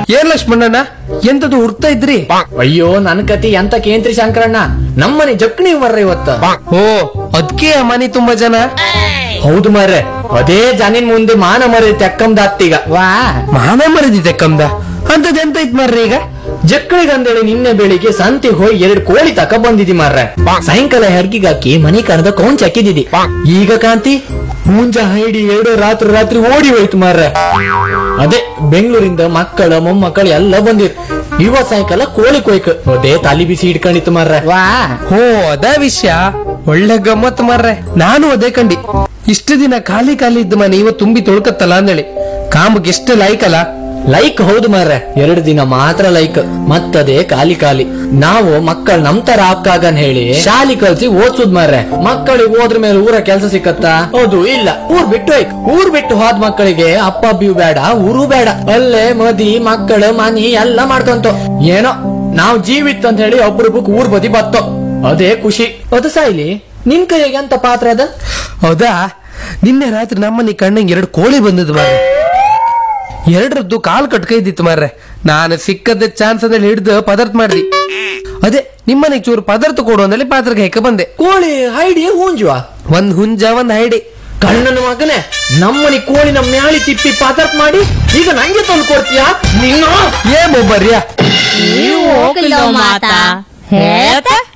ಏನ್ ಲಕ್ಷ್ಮಣ್ಣಣ್ಣ ಎಂತದು ಹುಡ್ತಾ ಇದ್ರಿ ಅಯ್ಯೋ ನನ್ ಕತಿ ಎಂತ ಕೇಂದ್ರಿ ಶಂಕರಣ್ಣ ನಮ್ಮನೆ ಜಕ್ಣಿ ಬರ್ರ ಇವತ್ತ ಓ ಅದ್ಕೆ ಆ ಮನೆ ತುಂಬಾ ಜನ ಹೌದು ಮಾರ್ರೆ ಅದೇ ಜನಿನ್ ಮುಂದೆ ಮಾನ ಮರಿ ತೆಕ್ಕಂದಾತ್ತೀಗ ವಾ ಮಾನ ಮರದಿದೆ ಕಮ್ದ ಅಂತದ್ ಎಂತ ಇತ್ ಮಾರ್ರಿ ಈಗ ಜಕ್ಕಳಿಗಂದೇಳಿ ನಿನ್ನೆ ಬೆಳಿಗ್ಗೆ ಸಂತೆಗೆ ಹೋಗಿ ಎರಡು ಕೋಳಿ ತಕ ಬಂದಿದಿ ಮಾರ್ರೆ ಸಾಯಂಕಾಲ ಹೆರ್ಗಿಗೆ ಹಾಕಿ ಮನೆ ಕರೆದ ಕೌಂಚ್ ಹಾಕಿದಿದಿ ಈಗ ಕಾಂತಿ ಮುಂಜ ಹೈಡಿ ಎರಡು ರಾತ್ರಿ ರಾತ್ರಿ ಓಡಿ ಹೋಯ್ತು ಮಾರ್ರೆ ಅದೇ ಬೆಂಗಳೂರಿಂದ ಮಕ್ಕಳ ಮೊಮ್ಮಕ್ಕಳು ಎಲ್ಲ ಬಂದಿರ್ ಇವತ್ ಸಾಯಂಕಾಲ ಕೋಳಿ ಕೊಯ್ಕ ಅದೇ ತಲಿ ಬಿಸಿ ಇಟ್ಕೊಂಡಿತ್ತು ಮಾರ್ರೆ ವಾ ಓ ಅದ ವಿಷಯ ಒಳ್ಳೆ ಗಮ್ಮತ್ ಮಾರ್ರೆ ನಾನು ಅದೇ ಕಂಡಿ ಇಷ್ಟು ದಿನ ಖಾಲಿ ಖಾಲಿ ಇದ್ದ ಮನೆ ಇವತ್ತು ತುಂಬಿ ತೊಳ್ಕತ್ತಲ್ಲ ಅಂದೇಳಿ ಕಾಮಕ್ಕೆ ಎಷ್ಟು ಲಾಯ್ಕಲ್ಲ ಲೈಕ್ ಹೌದು ಮಾರ್ರೆ ಎರಡು ದಿನ ಮಾತ್ರ ಲೈಕ್ ಮತ್ತದೇ ಖಾಲಿ ಖಾಲಿ ನಾವು ಮಕ್ಕಳು ನಮ್ ತರ ಹಾಕಾಗನ್ ಹೇಳಿ ಶಾಲಿ ಕಲ್ಸಿ ಓದ್ಸುದ್ ಮಾರ್ರೆ ಮಕ್ಕಳಿಗೆ ಹೋದ್ರ ಮೇಲೆ ಊರ ಕೆಲ್ಸ ಸಿಕ್ಕತ್ತಾ ಹೌದು ಇಲ್ಲ ಊರ್ ಬಿಟ್ಟು ಹೋಯ್ಕ್ ಊರ್ ಬಿಟ್ಟು ಹೋದ್ ಮಕ್ಕಳಿಗೆ ಅಪ್ಪ ಅಬ್ಬಿಯು ಬೇಡ ಊರು ಬೇಡ ಅಲ್ಲೇ ಮದಿ ಮಕ್ಕಳು ಮನಿ ಎಲ್ಲ ಮಾಡ್ಕೊಂತ ಏನೋ ನಾವ್ ಜೀವಿತ್ ಅಂತ ಹೇಳಿ ಒಬ್ರೊಬ್ಬಕ್ ಊರ್ ಬದಿ ಬತ್ತೋ ಅದೇ ಖುಷಿ ಅದು ಸಾಯ್ಲಿ ನಿನ್ ಕೈಯಾಗ ಎಂತ ಪಾತ್ರ ಅದ ಹೌದಾ ನಿನ್ನೆ ರಾತ್ರಿ ನಮ್ಮನೆ ಕಣ್ಣಂಗೆ ಎರಡು ಕೋಳಿ ಬಂದದ್ದು ಮಾರ್ರೆ ಎರಡರದ್ದು ಕಾಲ್ ಕಟ್ಕೈದಿತ್ತು ಮಾರ್ರೆ ನಾನು ಸಿಕ್ಕದ ಚಾನ್ಸ್ ಅಂದ್ರೆ ಹಿಡ್ದು ಪದಾರ್ಥ ಮಾಡ್ದಿ ಅದೇ ನಿಮ್ಮನೆಗೆ ಚೂರು ಪದಾರ್ಥ ಕೊಡು ಅಂದಲ್ಲಿ ಪಾತ್ರಕ್ಕೆ ಹೆಕ್ಕ ಬಂದೆ ಕೋಳಿ ಹೈಡಿ ಹೂಂಜುವ ಒಂದ್ ಹುಂಜ ಒಂದ್ ಹೈಡಿ ಕಣ್ಣನ ಮಗನೇ ನಮ್ಮನಿ ಕೋಳಿನ ಮ್ಯಾಳಿ ತಿಪ್ಪಿ ಪದಾರ್ಥ ಮಾಡಿ ಈಗ ನಂಗೆ ತಂದು ಕೊಡ್ತೀಯಾ ನೀನು ಏ ಮೊಬ್ಬರ್ಯಾ ನೀವು ಹೋಗಿಲ್ಲ ಮಾತಾ ಹೇಳ್ತಾ